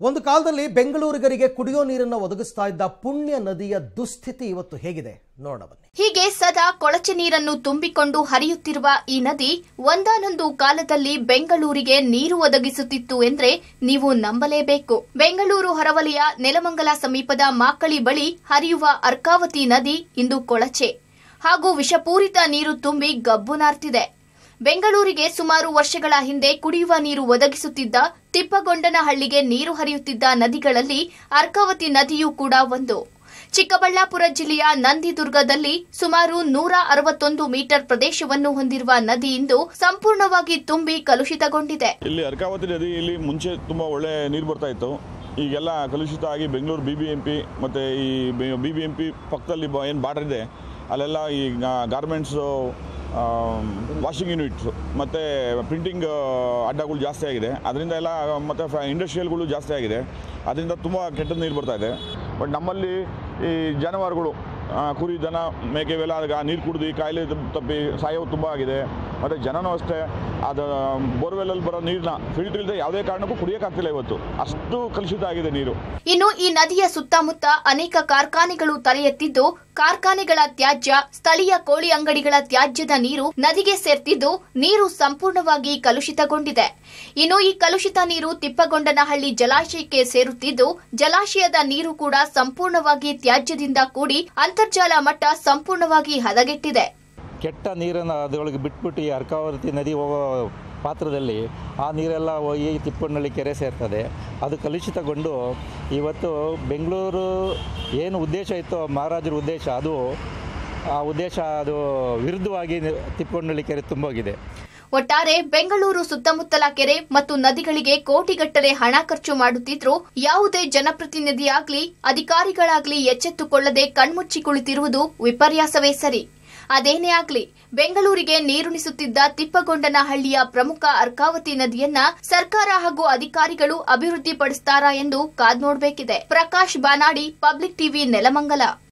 ಒಂದು ಕಾಲದಲ್ಲಿ ಬೆಂಗಳೂರಿಗರಿಗೆ ಕುಡಿಯೋ ನೀರನ್ನು ಒದಗಿಸ್ತಾ ಇದ್ದ ಪುಣ್ಯ ನದಿಯ ದುಸ್ಥಿತಿ ಇವತ್ತು ಹೇಗಿದೆ ನೋಡೋಣ ಬನ್ನಿ ಹೀಗೆ ಸದಾ ಕೊಳಚೆ ನೀರನ್ನು ತುಂಬಿಕೊಂಡು ಹರಿಯುತ್ತಿರುವ ಈ ನದಿ ಒಂದಾನೊಂದು ಕಾಲದಲ್ಲಿ ಬೆಂಗಳೂರಿಗೆ ನೀರು ಒದಗಿಸುತ್ತಿತ್ತು ಎಂದ್ರೆ ನೀವು ನಂಬಲೇಬೇಕು ಬೆಂಗಳೂರು ಹೊರವಲಯ ನೆಲಮಂಗಲ ಸಮೀಪದ ಮಾಕಳಿ ಬಳಿ ಹರಿಯುವ ಅರ್ಕಾವತಿ ನದಿ ಇಂದು ಕೊಳಚೆ ಹಾಗೂ ವಿಷಪೂರಿತ ನೀರು ತುಂಬಿ ಗಬ್ಬು ನಾರ್ತಿದೆ ಬೆಂಗಳೂರಿಗೆ ಸುಮಾರು ವರ್ಷಗಳ ಹಿಂದೆ ಕುಡಿಯುವ ನೀರು ಒದಗಿಸುತ್ತಿದ್ದ ತಿಪ್ಪಗೊಂಡನಹಳ್ಳಿಗೆ ನೀರು ಹರಿಯುತ್ತಿದ್ದ ನದಿಗಳಲ್ಲಿ ಅರ್ಕಾವತಿ ನದಿಯೂ ಕೂಡ ಒಂದು ಚಿಕ್ಕಬಳ್ಳಾಪುರ ಜಿಲ್ಲೆಯ ನಂದಿದುರ್ಗದಲ್ಲಿ ಸುಮಾರು ನೂರ ಅರವತ್ತೊಂದು ಮೀಟರ್ ಪ್ರದೇಶವನ್ನು ಹೊಂದಿರುವ ನದಿ ಇಂದು ಸಂಪೂರ್ಣವಾಗಿ ತುಂಬಿ ಕಲುಷಿತಗೊಂಡಿದೆ ಇಲ್ಲಿ ಅರ್ಕಾವತಿ ನದಿ ಇಲ್ಲಿ ಮುಂಚೆ ತುಂಬ ಒಳ್ಳೆ ನೀರು ಬರ್ತಾ ಇತ್ತು ಈಗೆಲ್ಲ ಕಲುಷಿತ ಆಗಿ Bengaluru B B M P ಮತ್ತು ಈ ಬಿ ಬಿ ಎಂ ಪಿ ಪಕ್ಕದಲ್ಲಿ ಏನು ಬಾರ್ಡರ್ ಇದೆ ಅಲ್ಲೆಲ್ಲ ಈ ಗಾರ್ಮೆಂಟ್ಸು ವಾಷಿಂಗ್ ಯೂನಿಟ್ಸು ಮತ್ತು ಪ್ರಿಂಟಿಂಗ್ ಅಡ್ಡಗಳು ಜಾಸ್ತಿ ಆಗಿದೆ ಅದರಿಂದ ಎಲ್ಲ ಮತ್ತು ಇಂಡಸ್ಟ್ರಿಯಲ್ಗಳು ಜಾಸ್ತಿ ಆಗಿದೆ ಅದರಿಂದ ತುಂಬ ಕೆಟ್ಟ ನೀರು ಬರ್ತಾ ಇದೆ ಬಟ್ ನಮ್ಮಲ್ಲಿ ಈ ಜಾನುವಾರುಗಳು ಆ, ಕುರಿ ದನ ಮೇಕೆ ಇವೆಲ್ಲ ಆಗ ನೀರು ಕುಡಿದು ಕಾಯಿಲೆ ತಪ್- ತಪ್ಪಿ ಸಾಯೋದು ತುಂಬ ಆಗಿದೆ ಮತ್ತು ಜನನೂ ಅಷ್ಟೇ ಅದು ಬೋರ್ವೆಲ್ಲಲ್ಲಿ ಬರೋ ನೀರನ್ನ ಫಿಲ್ಟರ್ ಇಲ್ಲದೆ ಯಾವುದೇ ಕಾರಣಕ್ಕೂ ಕುಡಿಯೋಕ್ಕಾಗ್ತಿಲ್ಲ ಇವತ್ತು ಅಷ್ಟು ಕಲುಷಿತ ಆಗಿದೆ ನೀರು ಇನ್ನು ಈ ನದಿಯ ಸುತ್ತಮುತ್ತ ಅನೇಕ ಕಾರ್ಖಾನೆಗಳು ತಲೆ ಎತ್ತಿದ್ದು ಕಾರ್ಖಾನೆಗಳ ತ್ಯಾಜ್ಯ ಸ್ಥಳೀಯ ಕೋಳಿ ಅಂಗಡಿಗಳ ತ್ಯಾಜ್ಯದ ನೀರು ನದಿಗೆ ಸೇರ್ತಿದ್ದು ನೀರು ಸಂಪೂರ್ಣವಾಗಿ ಕಲುಷಿತಗೊಂಡಿದೆ ಇನ್ನು ಈ ಕಲುಷಿತ ನೀರು ತಿಪ್ಪಗೊಂಡನಹಳ್ಳಿ ಜಲಾಶಯಕ್ಕೆ ಸೇರುತ್ತಿದ್ದು ಜಲಾಶಯದ ನೀರು ಕೂಡ ಸಂಪೂರ್ಣವಾಗಿ ತ್ಯಾಜ್ಯದಿಂದ ಕೂಡಿ ಅಂತರ್ಜಲ ಮಟ್ಟ ಸಂಪೂರ್ಣವಾಗಿ ಹದಗೆಟ್ಟಿದೆ ಕೆಟ್ಟ ನೀರನ್ನು ಅದರೊಳಗೆ ಬಿಟ್ಬಿಟ್ಟು ಈ ಅರ್ಕಾವತಿ ನದಿ ಹೋಗೋ ಪಾತ್ರದಲ್ಲಿ ಆ ನೀರೆಲ್ಲ ಹೋಗಿ ತಿಪ್ಪಣ್ಣಳ್ಳಿ ಕೆರೆ ಸೇರ್ತದೆ ಅದು ಕಲುಷಿತಗೊಂಡು ಇವತ್ತು ಬೆಂಗಳೂರು ಏನು ಉದ್ದೇಶ ಇತ್ತು ಮಹಾರಾಜರ ಉದ್ದೇಶ ಅದು ಆ ಉದ್ದೇಶ ಅದು ವಿರುದ್ಧವಾಗಿ ನಿ- ತಿಪ್ಪಣ್ಣಳ್ಳಿ ಕೆರೆ ತುಂಬೋಗಿದೆ ಒಟ್ಟಾರೆ ಬೆಂಗಳೂರು ಸುತ್ತಮುತ್ತಲ ಕೆರೆ ಮತ್ತು ನದಿಗಳಿಗೆ ಕೋಟಿಗಟ್ಟಲೆ ಹಣ ಖರ್ಚು ಮಾಡುತ್ತಿದ್ರೂ ಯಾವುದೇ ಜನಪ್ರತಿನಿಧಿಯಾಗ್ಲಿ ಅಧಿಕಾರಿಗಳಾಗ್ಲಿ ಎಚ್ಚೆತ್ತುಕೊಳ್ಳದೆ ಕಣ್ಮುಚ್ಚಿ ಕುಳಿತಿರುವುದು ವಿಪರ್ಯಾಸವೇ ಸರಿ ಅದೇನೇ ಆಗ್ಲಿ ಬೆಂಗಳೂರಿಗೆ ನೀರುಣಿಸುತ್ತಿದ್ದ ತಿಪ್ಪಗೊಂಡನಹಳ್ಳಿಯ ಪ್ರಮುಖ ಅರ್ಕಾವತಿ ನದಿಯನ್ನ ಸರ್ಕಾರ ಹಾಗೂ ಅಧಿಕಾರಿಗಳು ಅಭಿವೃದ್ಧಿಪಡಿಸ್ತಾರಾ ಎಂದು ಕಾದ್ ನೋಡಬೇಕಿದೆ ಪ್ರಕಾಶ್ ಬಾನಾಡಿ ಪಬ್ಲಿಕ್ ಟಿವಿ ನೆಲಮಂಗಲ